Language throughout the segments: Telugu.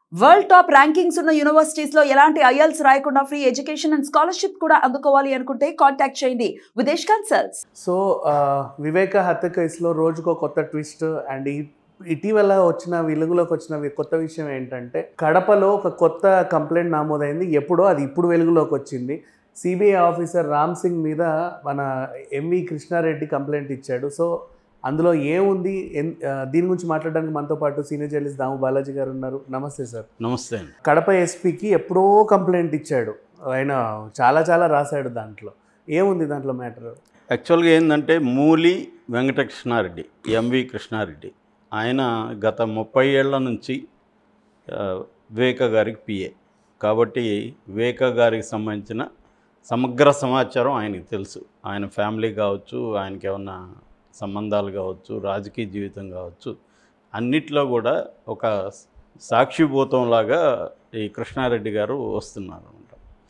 వరల్డ్ టాప్ ర్యాంకింగ్స్ ఉన్న యూనివర్సిటీస్ లో ఎలాంటి ఐఎల్స్ రాయకుండా ఫ్రీ ఎడ్యుకేషన్ అండ్ స్కాలర్షిప్ కూడా అందుకోవాలి అనుకుంటే కాంటాక్ట్ చేయండి విదేశ్ కన్సల్ట్స్ సో ఆ, వివేక హత్య కేసులో రోజుకో కొత్త ట్విస్ట్ అండ్ ఈ ఇటీవల వచ్చిన వెలుగులోకి వచ్చిన వి- కొత్త విషయం ఏంటంటే కడపలో ఒక కొత్త కంప్లైంట్ నమోదైంది ఎప్పుడో అది ఇప్పుడు వెలుగులోకి వచ్చింది సిబిఐ ఆఫీసర్ రామ్ సింగ్ మీద మన ఎంవి కృష్ణారెడ్డి కంప్లైంట్ ఇచ్చాడు సో అందులో ఏముంది ఎన్- ఆ, దీని గురించి మాట్లాడడానికి మనతో పాటు సీనియర్ జర్నలిస్ట్ దాము బాలాజీ గారు ఉన్నారు నమస్తే సార్ నమస్తే అండి కడప ఎస్పీకి ఎప్పుడో కంప్లైంట్ ఇచ్చాడు ఆయన చాలా చాలా రాశాడు దాంట్లో ఏముంది దాంట్లో మ్యాటర్ యాక్చువల్గా ఏంటంటే మూలి వెంకటకృష్ణారెడ్డి ఎంవి కృష్ణారెడ్డి ఆయన గత ముప్పై ఏళ్ల నుంచి ఆ, వివేక గారికి పిఏ కాబట్టి వివేక గారికి సంబంధించిన సమగ్ర సమాచారం ఆయనకి తెలుసు ఆయన ఫ్యామిలీ కావచ్చు ఆయనకి ఏమన్నా సంబంధాలు కావచ్చు రాజకీయ జీవితం కావచ్చు అన్నిట్లో కూడా ఒక సాక్షిభూతంలాగా ఈ కృష్ణారెడ్డి గారు వస్తున్నారు అనమాట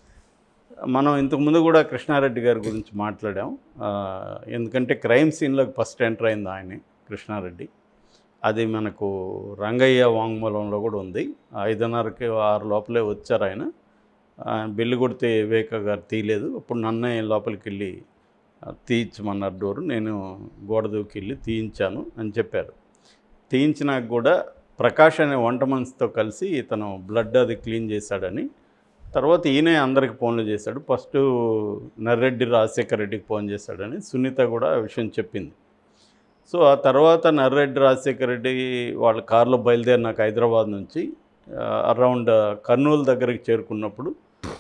మనం ఇంతకుముందు కూడా కృష్ణారెడ్డి గారి గురించి మాట్లాడాం ఆ, ఎందుకంటే క్రైమ్ సీన్లోకి ఫస్ట్ ఎంటర్ అయింది ఆయనే కృష్ణారెడ్డి అది మనకు రంగయ్య వాంగ్మూలంలో కూడా ఉంది ఐదున్నరకి ఆరు లోపలే వచ్చారు ఆయన ఆ, బిల్లు కొడితే వివేక గారు తీయలేదు అప్పుడు నన్నే లోపలికి వెళ్ళి ఆ, తీయించమన్నారు డోరు నేను గోడ దూకి వెళ్ళి తీయించాను అని చెప్పారు తీయించినాక కూడా ప్రకాష్ అనే వంట మనిషితో కలిసి ఇతను బ్లడ్ అది క్లీన్ చేశాడని తర్వాత ఈయనే అందరికి ఫోన్లు చేశాడు ఫస్ట్ నర్రెడ్డి రాజశేఖర రెడ్డికి ఫోన్ చేశాడని సునీత కూడా ఆ విషయం చెప్పింది సో ఆ తర్వాత నర్రెడ్డి రాజశేఖర రెడ్డి వాళ్ళ కారులో బయలుదేరినాక హైదరాబాద్ నుంచి అరౌండ్ కర్నూలు దగ్గరికి చేరుకున్నప్పుడు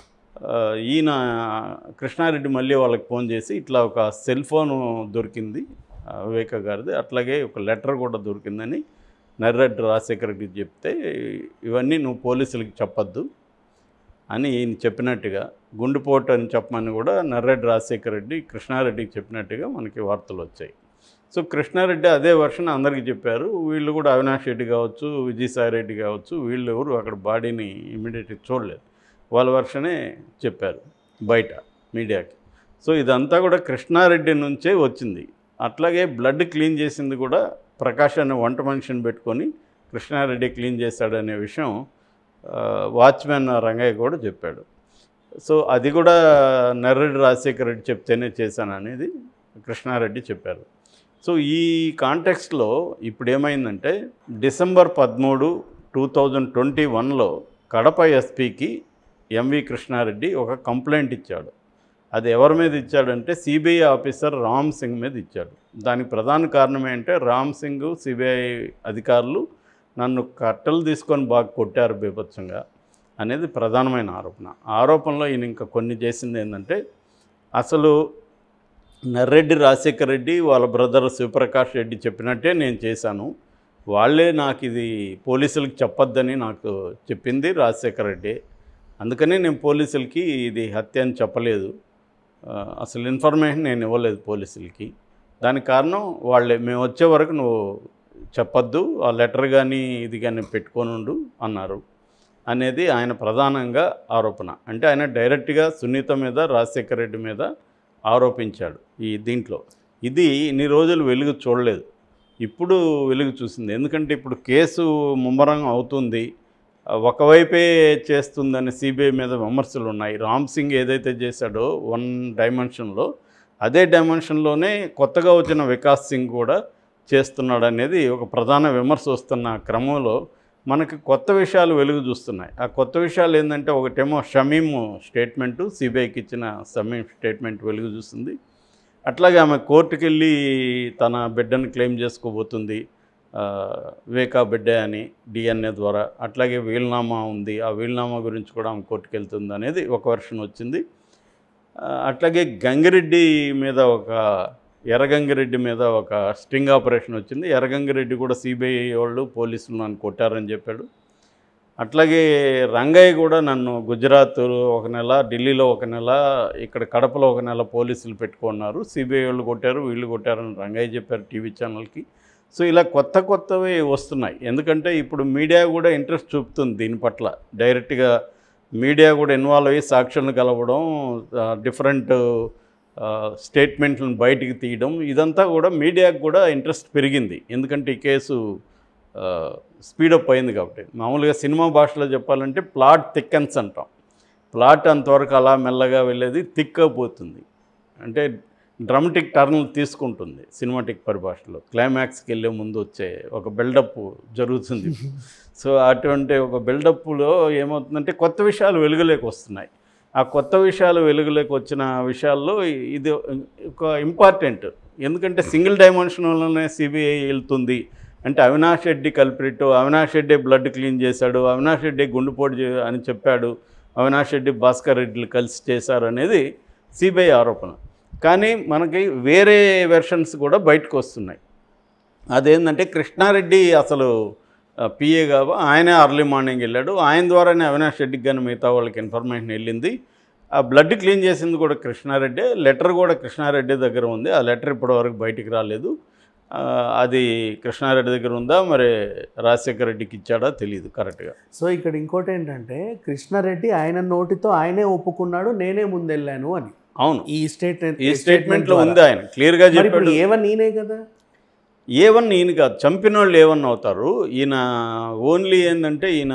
ఆ, ఈయన కృష్ణారెడ్డి మళ్ళీ వాళ్ళకి ఫోన్ చేసి ఇట్లా ఒక సెల్ ఫోన్ దొరికింది ఆ, వివేక గారిది అట్లాగే ఒక లెటర్ కూడా దొరికిందని నర్రెడ్డి రాజశేఖర రెడ్డికి చెప్తే ఇవన్నీ నువ్వు పోలీసులకి చెప్పొద్దు అని ఈయన చెప్పినట్టుగా గుండెపోటు అని చెప్పమని కూడా నర్రెడ్డి రాజశేఖర రెడ్డి కృష్ణారెడ్డికి చెప్పినట్టుగా మనకి వార్తలు వచ్చాయి సో కృష్ణారెడ్డి అదే వర్షన్ అందరికీ చెప్పారు వీళ్ళు కూడా అవినాష్ రెడ్డి కావచ్చు విజయసాయి రెడ్డి కావచ్చు వీళ్ళు ఎవరు అక్కడ బాడీని ఇమీడియట్గా చూడలేదు వాళ్ళ వర్షనే చెప్పారు బయట మీడియాకి సో ఇదంతా కూడా కృష్ణారెడ్డి నుంచే వచ్చింది అట్లాగే బ్లడ్ క్లీన్ చేసింది కూడా ప్రకాష్ అనే వంట మనిషిని పెట్టుకొని కృష్ణారెడ్డి క్లీన్ చేశాడనే విషయం ఆ, వాచ్మెన్ రంగయ్య కూడా చెప్పాడు సో అది కూడా నర్రెడ్డి రాజశేఖర రెడ్డి చెప్తేనే చేశాను అనేది కృష్ణారెడ్డి చెప్పారు సో ఈ కాంటెక్స్ట్లో ఇప్పుడు ఏమైందంటే డిసెంబర్ పదమూడు టూ థౌజండ్ ట్వంటీ వన్లో కడప ఎస్పీకి ఎంవి కృష్ణారెడ్డి ఒక కంప్లైంట్ ఇచ్చాడు అది ఎవరి మీద ఇచ్చాడంటే సిబిఐ ఆఫీసర్ రామ్ సింగ్ మీద ఇచ్చాడు దానికి ప్రధాన కారణం ఏంటంటే రామ్ సింగ్ సిబిఐ అధికారులు నన్ను కట్టలు తీసుకొని బాగా కొట్టారు బీభత్సంగా అనేది ప్రధానమైన ఆరోపణ ఆరోపణలో ఈయన ఇంకా కొన్ని చేసింది ఏంటంటే అసలు నర్రెడ్డి రాజశేఖర రెడ్డి వాళ్ళ బ్రదర్ శివప్రకాష్ రెడ్డి చెప్పినట్టే నేను చేశాను వాళ్ళే నాకు ఇది పోలీసులకు చెప్పొద్దని నాకు చెప్పింది రాజశేఖర రెడ్డి అందుకనే నేను పోలీసులకి ఇది హత్య అని చెప్పలేదు ఆ, అసలు ఇన్ఫర్మేషన్ నేను ఇవ్వలేదు పోలీసులకి దానికి కారణం వాళ్ళే మేము వచ్చే వరకు నువ్వు చెప్పొద్దు ఆ లెటర్ కానీ ఇది కానీ పెట్టుకొని ఉండు అన్నారు అనేది ఆయన ప్రధానంగా ఆరోపణ అంటే ఆయన డైరెక్ట్గా సునీత మీద రాజశేఖర రెడ్డి మీద ఆరోపించాడు ఈ దీంట్లో ఇది ఇన్ని రోజులు వెలుగు చూడలేదు ఇప్పుడు వెలుగు చూసింది ఎందుకంటే ఇప్పుడు కేసు ముమ్మరం అవుతుంది ఆ, ఒకవైపే చేస్తుందని సిబిఐ మీద విమర్శలు ఉన్నాయి రామ్ సింగ్ ఏదైతే చేశాడో వన్ డైమెన్షన్లో అదే డైమెన్షన్లోనే కొత్తగా వచ్చిన వికాస్ సింగ్ కూడా చేస్తున్నాడు అనేది ఒక ప్రధాన విమర్శ వస్తున్న క్రమంలో మనకి కొత్త విషయాలు వెలుగు చూస్తున్నాయి ఆ కొత్త విషయాలు ఏంటంటే ఒకటేమో షమీం స్టేట్మెంటు సిబిఐకి ఇచ్చిన షమీం స్టేట్మెంట్ వెలుగు చూస్తుంది అట్లాగే ఆమె కోర్టుకి వెళ్ళి తన బిడ్డను క్లెయిమ్ చేసుకోబోతుంది ఆ, వివేకా బిడ్డ అని డిఎన్ఏ ద్వారా అట్లాగే వీలునామా ఉంది ఆ వీలునామా గురించి కూడా ఆమె కోర్టుకు వెళ్తుంది అనేది ఒక వర్షన్ వచ్చింది ఆ, అట్లాగే గంగిరెడ్డి మీద ఒక ఎర్రగంగిరెడ్డి మీద ఒక స్ట్రింగ్ ఆపరేషన్ వచ్చింది ఎర్రగంగిరెడ్డి కూడా సిబిఐ వాళ్ళు పోలీసులు నన్ను కొట్టారని చెప్పాడు అట్లాగే రంగయ్య కూడా నన్ను గుజరాత్ ఒక నెల ఢిల్లీలో ఒక నెల ఇక్కడ కడపలో ఒక నెల పోలీసులు పెట్టుకున్నారు సిబిఐ వాళ్ళు కొట్టారు వీళ్ళు కొట్టారని రంగయ్య చెప్పారు టీవీ ఛానల్కి సో ఇలా కొత్త కొత్తవి వస్తున్నాయి ఎందుకంటే ఇప్పుడు మీడియా కూడా ఇంట్రెస్ట్ చూపుతుంది దీని పట్ల డైరెక్ట్గా మీడియా కూడా ఇన్వాల్వ్ అయ్యి సాక్షులను కలవడం డిఫరెంట్ స్టేట్మెంట్లను బయటికి తీయడం ఇదంతా కూడా మీడియాకు కూడా ఇంట్రెస్ట్ పెరిగింది ఎందుకంటే ఈ కేసు స్పీడప్ అయింది కాబట్టి మామూలుగా సినిమా భాషలో చెప్పాలంటే ప్లాట్ థిక్కన్స్ అంటాం ప్లాట్ అంతవరకు అలా మెల్లగా వెళ్ళేది థిక్ పోతుంది అంటే డ్రమటిక్ టర్న్లు తీసుకుంటుంది సినిమాటిక్ పరిభాషలో క్లైమాక్స్కి వెళ్ళే ముందు వచ్చే ఒక బిల్డప్ జరుగుతుంది సో అటువంటి ఒక బిల్డప్లో ఏమవుతుందంటే కొత్త విషయాలు వెలుగులోకి వస్తున్నాయి ఆ కొత్త విషయాలు వెలుగులోకి వచ్చిన విషయాల్లో ఇది ఒక ఇంపార్టెంట్ ఎందుకంటే సింగిల్ డైమెన్షన్లోనే సిబిఐ వెళ్తుంది అంటే Avinash Reddy culprit Avinash Reddy blood clean చేశాడు అవినాష్ రెడ్డి గుండెపోటు చే- అని చెప్పాడు అవినాష్ రెడ్డి భాస్కర్ రెడ్డిలు కలిసి చేశారు అనేది సిబిఐ ఆరోపణ కానీ మనకి వేరే వెర్షన్స్ కూడా బయటకు వస్తున్నాయి అదేంటంటే కృష్ణారెడ్డి అసలు పిఏ కాబ ఆయనే అర్లీ మార్నింగ్ వెళ్ళాడు ఆయన ద్వారానే అవినాష్ రెడ్డికి కానీ మిగతా వాళ్ళకి ఇన్ఫర్మేషన్ వెళ్ళింది ఆ బ్లడ్ క్లీన్ చేసింది కూడా కృష్ణారెడ్డి లెటర్ కూడా కృష్ణారెడ్డి దగ్గర ఉంది ఆ లెటర్ ఇప్పటివరకు బయటికి రాలేదు ఆ, అది కృష్ణారెడ్డి దగ్గర ఉందా మరి రాజశేఖర రెడ్డికి ఇచ్చాడా తెలియదు కరెక్ట్గా సో ఇక్కడ ఇంకోటి ఏంటంటే కృష్ణారెడ్డి ఆయన నోటితో ఆయనే ఒప్పుకున్నాడు నేనే ముందెళ్ళాను అని అవును ఈ స్టేట్మెంట్ ఈ స్టేట్మెంట్లో ఉంది ఆయన క్లియర్గా మరి ఇప్పుడు చెప్పాడు ఏవన్ నేనే కదా ఏవన్ ఈయన కాదు చంపిన వాళ్ళు ఏవన్ అవుతారు ఈయన ఓన్లీ ఏంటంటే ఈయన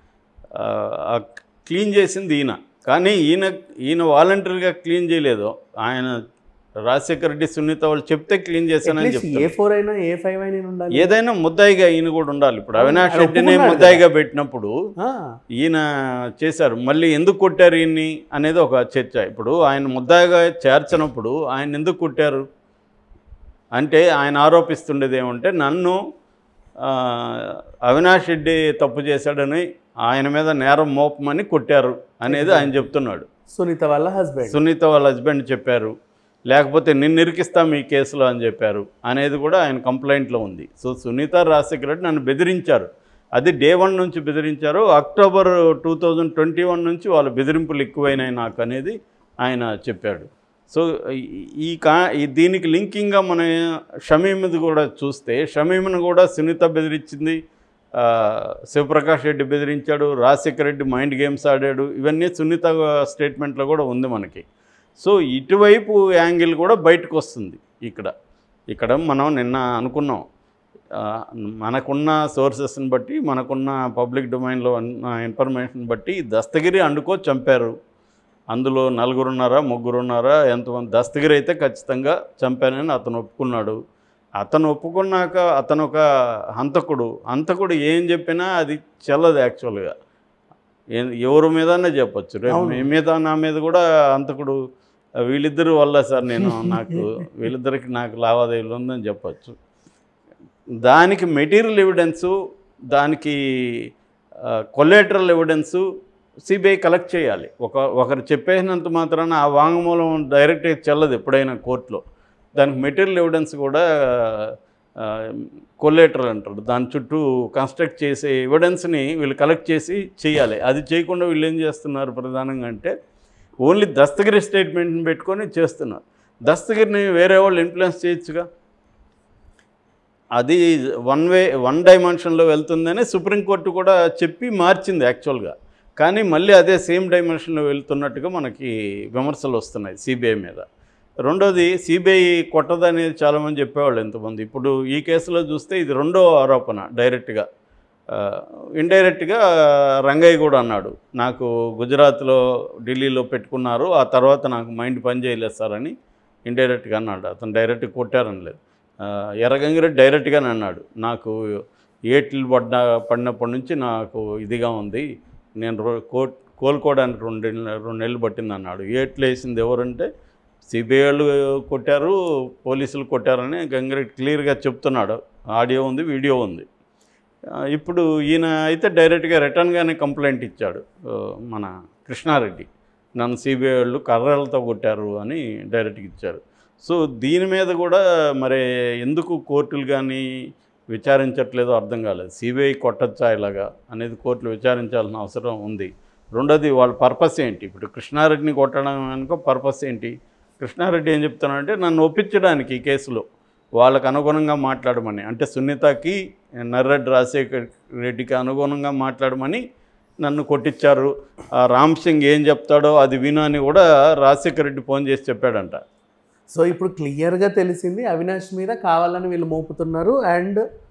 ఆ, క్లీన్ చేసింది ఈయన కానీ ఈయన ఈయన వాలంటరీగా క్లీన్ చేయలేదు ఆయన రాజశేఖర రెడ్డి సునీత వాళ్ళు చెప్తే క్లీన్ చేశానని ఏ చెప్తారు ఫోర్ అయినా ఏ ఫైవ్ అయినా ఉండాలి ఏదైనా ముద్దాయిగా ఈయన కూడా ఉండాలి ఇప్పుడు అవును, అవినాష్ ఆయన రెడ్డిని ఒప్పుకున్నాడు ముద్దాయిగా పెట్టినప్పుడు ఆ, ఈయన చేశారు మళ్ళీ ఎందుకు కొట్టారు ఈయన్ని అనేది ఒక చర్చ ఇప్పుడు ఆయన ముద్దాయిగా చేర్చినప్పుడు ఆయన ఎందుకు కొట్టారు అంటే ఆయన ఆరోపిస్తుండేది ఏమంటే నన్ను ఆ, అవినాష్ రెడ్డి తప్పు చేశాడని ఆయన మీద నేరం మోపమని కొట్టారు అనేది ఆయన చెప్తున్నాడు సునీత వాళ్ళ హస్బెండ్ సునీత వాళ్ళ హస్బెండ్ చెప్పారు లేకపోతే నిన్ను ఇరికిస్తాం ఈ కేసులో అని చెప్పారు అనేది కూడా ఆయన కంప్లైంట్లో ఉంది సో సునీత రాజశేఖర రెడ్డి నన్ను బెదిరించారు అది డే వన్ నుంచి బెదిరించారు October two thousand twenty one నుంచి వాళ్ళ బెదిరింపులు ఎక్కువైనాయి నాకు అనేది ఆయన చెప్పాడు సో ఈ- ఈ కా ఈ దీనికి లింకింగ్గా మన షమీమ్ది కూడా చూస్తే షమీమ్ను కూడా సునీత బెదిరించింది ఆ, శివప్రకాష్ రెడ్డి బెదిరించాడు రాజశేఖర రెడ్డి మైండ్ గేమ్స్ ఆడాడు ఇవన్నీ సునీత స్టేట్మెంట్లో కూడా ఉంది మనకి సో ఇటువైపు యాంగిల్ కూడా బయటకు వస్తుంది ఇక్కడ ఇక్కడ మనం నిన్న అనుకున్నాం ఆ, మనకున్న సోర్సెస్ని బట్టి మనకున్న పబ్లిక్ డొమైన్లో ఉన్న ఇన్ఫర్మేషన్ బట్టి దస్తగిరి అండుకో చంపారు అందులో నలుగురున్నారా ముగ్గురున్నారా ఎంతమంది దస్తగిరి అయితే ఖచ్చితంగా చంపానని అతను ఒప్పుకున్నాడు అతను ఒప్పుకున్నాక అతను ఒక హంతకుడు హంతకుడు ఏం చెప్పినా అది చెల్లదు యాక్చువల్గా ఏ- ఎవరి మీదనే చెప్పొచ్చు రేపు అవును. మీ మీద నా మీద కూడా హంతకుడు వీళ్ళిద్దరు వల్ల సార్ నేను నాకు వీళ్ళిద్దరికి నాకు లావాదేవీలు ఉందని చెప్పొచ్చు దానికి మెటీరియల్ ఎవిడెన్సు దానికి కొలేటరల్ ఎవిడెన్సు సిబిఐ కలెక్ట్ చేయాలి ఒక ఒకరు చెప్పేసినంత మాత్రాన ఆ వాంగ్మూలం డైరెక్ట్గా చెల్లదు ఎప్పుడైనా కోర్టులో దానికి మెటీరియల్ ఎవిడెన్స్ కూడా కొలేటరల్ అంటారు దాని చుట్టూ కన్స్ట్రక్ట్ చేసే ఎవిడెన్స్ని వీళ్ళు కలెక్ట్ చేసి చేయాలి అది చేయకుండా వీళ్ళు ఏం చేస్తున్నారు ప్రధానంగా అంటే ఓన్లీ దస్తగిరి స్టేట్మెంట్ని పెట్టుకొని చేస్తున్నారు దస్తగిరిని వేరే వాళ్ళు ఇన్ఫ్లుయెన్స్ చేయొచ్చుగా అది వన్ వే వన్ డైమెన్షన్లో వెళ్తుందని సుప్రీంకోర్టు కూడా చెప్పి మార్చింది యాక్చువల్గా కానీ మళ్ళీ అదే సేమ్ డైమెన్షన్లో వెళ్తున్నట్టుగా మనకి విమర్శలు వస్తున్నాయి సిబిఐ మీద రెండోది సిబిఐ కొట్టదనేది చాలామంది చెప్పేవాళ్ళు ఎంతమంది ఇప్పుడు ఈ కేసులో చూస్తే ఇది రెండో ఆరోపణ డైరెక్ట్గా ఇండైరెక్ట్గా రంగయ్య కూడా అన్నాడు నాకు గుజరాత్లో ఢిల్లీలో పెట్టుకున్నారు ఆ తర్వాత నాకు మైండ్ పని చేయలేదు సార్ అని ఇండైరెక్ట్గా అన్నాడు అతను డైరెక్ట్గా కొట్టారని లేదు ఆ, ఎర్రగంగిరెడ్డి డైరెక్ట్గానే అన్నాడు నాకు ఏట్లు పడ్డ పడినప్పటి నుంచి నాకు ఇదిగా ఉంది నేను రో కో కోలుకోవడానికి రెండు రెండు నెలలు పట్టింది అన్నాడు ఏట్లు వేసింది ఎవరంటే సిబిఐ వాళ్ళు కొట్టారు పోలీసులు కొట్టారని గంగిరెడ్డి క్లియర్గా చెప్తున్నాడు ఆడియో ఉంది వీడియో ఉంది ఆ, ఇప్పుడు ఈయన అయితే డైరెక్ట్గా రిటర్న్గానే కంప్లైంట్ ఇచ్చాడు ఆ, మన కృష్ణారెడ్డి నన్ను సిబిఐ వాళ్ళు కర్రలతో కొట్టారు అని డైరెక్ట్గా ఇచ్చారు సో దీని మీద కూడా మరి ఎందుకు కోర్టులు కానీ విచారించట్లేదో అర్థం కాలేదు సిబిఐ కొట్టచ్చా ఇలాగా అనేది కోర్టులు విచారించాల్సిన అవసరం ఉంది రెండోది వాళ్ళ పర్పస్ ఏంటి ఇప్పుడు కృష్ణారెడ్డిని కొట్టడం వెనుక పర్పస్ ఏంటి కృష్ణారెడ్డి ఏం చెప్తున్నాడంటే నన్ను ఒప్పించడానికి ఈ కేసులో వాళ్ళకు అనుగుణంగా మాట్లాడమని అంటే సునీతకి నర్రెడ్డి రాజశేఖర్ రెడ్డికి అనుగుణంగా మాట్లాడమని నన్ను కొట్టించారు ఆ రామ్ సింగ్ ఏం చెప్తాడో అది విను అని కూడా రాజశేఖర్ రెడ్డి ఫోన్ చేసి చెప్పాడంట సో ఇప్పుడు క్లియర్గా తెలిసింది అవినాష్ మీద కావాలని వీళ్ళు మోపుతున్నారు అండ్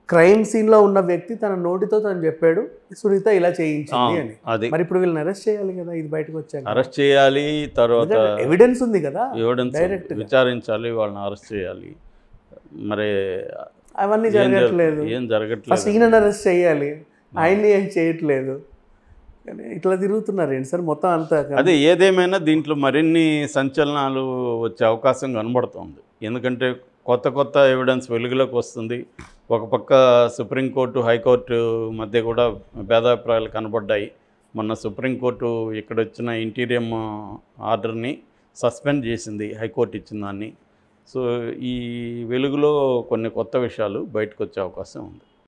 క్రైమ్ సీన్ లో ఉన్న వ్యక్తి తన నోటితో తను చెప్పాడు సునీత ఇలా చేయించింది అని అది మరి ఇప్పుడు వీళ్ళని అరెస్ట్ చేయాలి కదా ఇది బయటకు వచ్చాక అరెస్ట్ చేయాలి తర్వాత ఎవిడెన్స్ ఉంది కదా ఎవిడెన్స్ Direct గా. విచారించాలి వాళ్ళని అరెస్ట్ చేయాలి మరి అవన్నీ ఏం జరగ- జరగట్లేదు ఏం ఫస్ట్ జరగట్లేదు ఈయనని అరెస్ట్ చేయాలి ఆయన్ని ఏం చేయట్లేదు కానీ ఇట్లా తిరుగుతున్నారు ఏంటి సార్ మొత్తం అంతా అదే ఏదేమైనా దీంట్లో మరిన్ని సంచలనాలు వచ్చే అవకాశం కనబడుతోంది ఎందుకంటే కొత్త కొత్త ఎవిడెన్స్ వెలుగులోకి వస్తుంది ఒక పక్క సుప్రీంకోర్టు హైకోర్టు మధ్య కూడా భేదాభిప్రాయాలు కనబడ్డాయి మొన్న సుప్రీంకోర్టు ఇక్కడ వచ్చిన ఇంటీరియం ఆర్డర్ని సస్పెండ్ చేసింది హైకోర్టు ఇచ్చిన దాన్ని సో ఈ వెలుగులో కొన్ని కొత్త విషయాలు బయటకు వచ్చే అవకాశం ఉంది